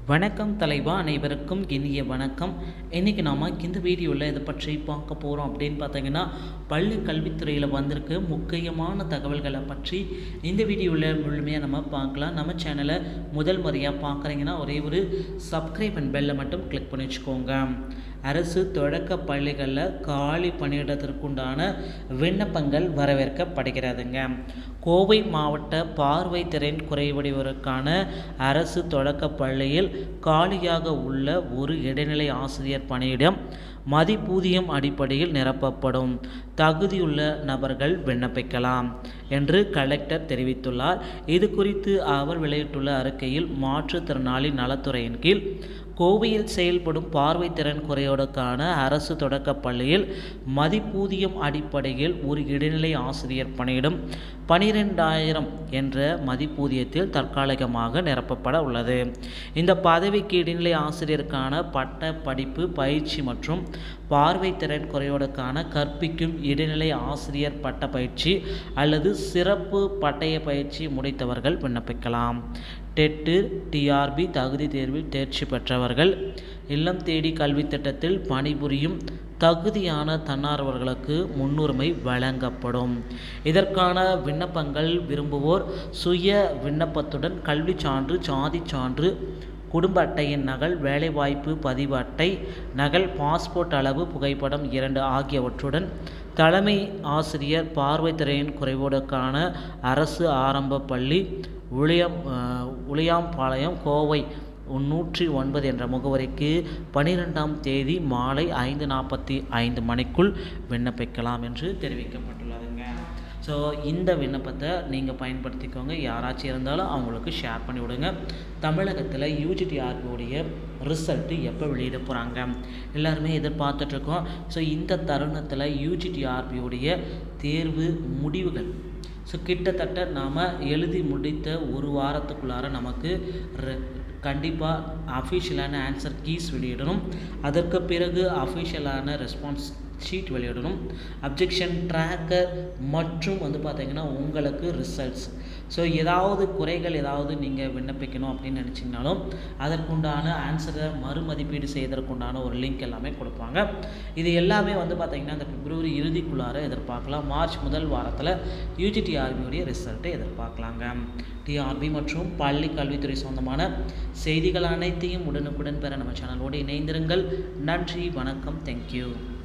வணக்கம் தலைவா அனைவருக்கும் இனிய வணக்கம் இன்றைக்கி நாம் இந்த வீடியோவில் இதை பற்றி பார்க்க போகிறோம் அப்படின்னு பார்த்தீங்கன்னா பள்ளி கல்வித்துறையில் வந்திருக்கு முக்கியமான தகவல்களை பற்றி இந்த வீடியோவில் முழுமையாக நம்ம பார்க்கலாம் நம்ம சேனலை முதல் முறையாக பார்க்குறீங்கன்னா ஒரே ஒரு சப்ஸ்கிரைப் அண்ட் பெல்லை மட்டும் கிளிக் பண்ணி வச்சுக்கோங்க அரசு தொடக்க பள்ளிகளில் காலி பணியிடத்திற்குண்டான விண்ணப்பங்கள் வரவேற்கப்படுகிறதுங்க கோவை மாவட்ட பார்வை திறன் குறைவடைவோருக்கான அரசு தொடக்க பள்ளியில் காலியாக உள்ள ஒரு இடைநிலை ஆசிரியர் பணியிடம் மதிப்பூதியம் அடிப்படையில் நிரப்பப்படும் தகுதியுள்ள நபர்கள் விண்ணப்பிக்கலாம் என்று கலெக்டர் தெரிவித்துள்ளார் இது குறித்து அவர் வெளியிட்டுள்ள அறிக்கையில் மாற்றுத்திறனாளி நலத்துறையின் கீழ் கோவையில் செயல்படும் பார்வைத்திறன் குறையோடுக்கான அரசு தொடக்கப் பள்ளியில் மதிப்பூதியம் அடிப்படையில் ஒரு இடைநிலை ஆசிரியர் பணியிடம் பனிரெண்டாயிரம் என்ற மதிப்பூதியத்தில் தற்காலிகமாக நிரப்பப்பட உள்ளது இந்த பதவிக்கு இடைநிலை ஆசிரியருக்கான பட்ட படிப்பு பயிற்சி மற்றும் பார்வைத்திறன் குறையோடுக்கான கற்பிக்கும் இடைநிலை ஆசிரியர் பட்ட பயிற்சி அல்லது சிறப்பு பட்டய பயிற்சி முடித்தவர்கள் விண்ணப்பிக்கலாம் டெட்டு டிஆர்பி தகுதி தேர்வில் தேர்ச்சி பெற்றவர்கள் இல்லம் தேடி கல்வி திட்டத்தில் பணிபுரியும் தகுதியான தன்னார்வர்களுக்கு முன்னுரிமை வழங்கப்படும் இதற்கான விண்ணப்பங்கள் விரும்புவோர் சுய விண்ணப்பத்துடன் கல்வி சான்று சாதி சான்று குடும்ப அட்டையின் நகல் வேலைவாய்ப்பு பதிவு அட்டை நகல் பாஸ்போர்ட் அளவு புகைப்படம் இரண்டு ஆகியவற்றுடன் தலைமை ஆசிரியர் பார்வைத்திறன் குறைவோடுக்கான அரசு ஆரம்ப பள்ளி உளியம் உளியாம்பாளையம் கோவை நூற்றி ஒன்பது என்ற முகவரிக்கு பனிரெண்டாம் தேதி மாலை ஐந்து நாற்பத்தி ஐந்து மணிக்குள் விண்ணப்பிக்கலாம் என்று தெரிவிக்கப்பட்டுள்ளதுங்க ஸோ இந்த விண்ணப்பத்தை நீங்கள் பயன்படுத்திக்கோங்க யாராச்சும் இருந்தாலும் அவங்களுக்கு ஷேர் பண்ணி விடுங்க தமிழகத்தில் யூஜிடிஆர்பியோடைய ரிசல்ட்டு எப்போ வெளியிட போகிறாங்க எல்லாருமே எதிர்பார்த்துட்ருக்கோம் ஸோ இந்த தருணத்தில் யூஜிடிஆர்பியோடைய தேர்வு முடிவுகள் ஸோ கிட்டத்தட்ட நாம் எழுதி முடித்த ஒரு வாரத்துக்குள்ளார நமக்கு கண்டிப்பாக அஃபிஷியலான ஆன்சர் கீஸ் வெளியிடணும் அதற்கு பிறகு அஃபிஷியலான ரெஸ்பான்ஸ் ஷீட் வெளியிடணும் அப்ஜெக்ஷன் ட்ராக்கர் மற்றும் வந்து பார்த்திங்கன்னா உங்களுக்கு ரிசல்ட்ஸ் ஸோ ஏதாவது குறைகள் ஏதாவது நீங்கள் விண்ணப்பிக்கணும் அப்படின்னு நினச்சிங்கனாலும் அதற்குண்டான ஆன்சரை மறுமதிப்பீடு செய்வதற்குண்டான ஒரு லிங்க் எல்லாமே கொடுப்பாங்க இது எல்லாமே வந்து பார்த்திங்கன்னா இந்த பிப்ரவரி இறுதிக்குள்ளார எதிர்பார்க்கலாம் மார்ச் முதல் வாரத்தில் யூஜிடிஆர்பியுடைய ரிசல்ட்டை எதிர்பார்க்கலாங்க டிஆர்பி மற்றும் பள்ளி கல்வித்துறை சொந்தமான செய்திகள் அனைத்தையும் உடனுக்குடன் பெற நம்ம சேனலோடு இணைந்திருங்கள் நன்றி வணக்கம் தேங்க்யூ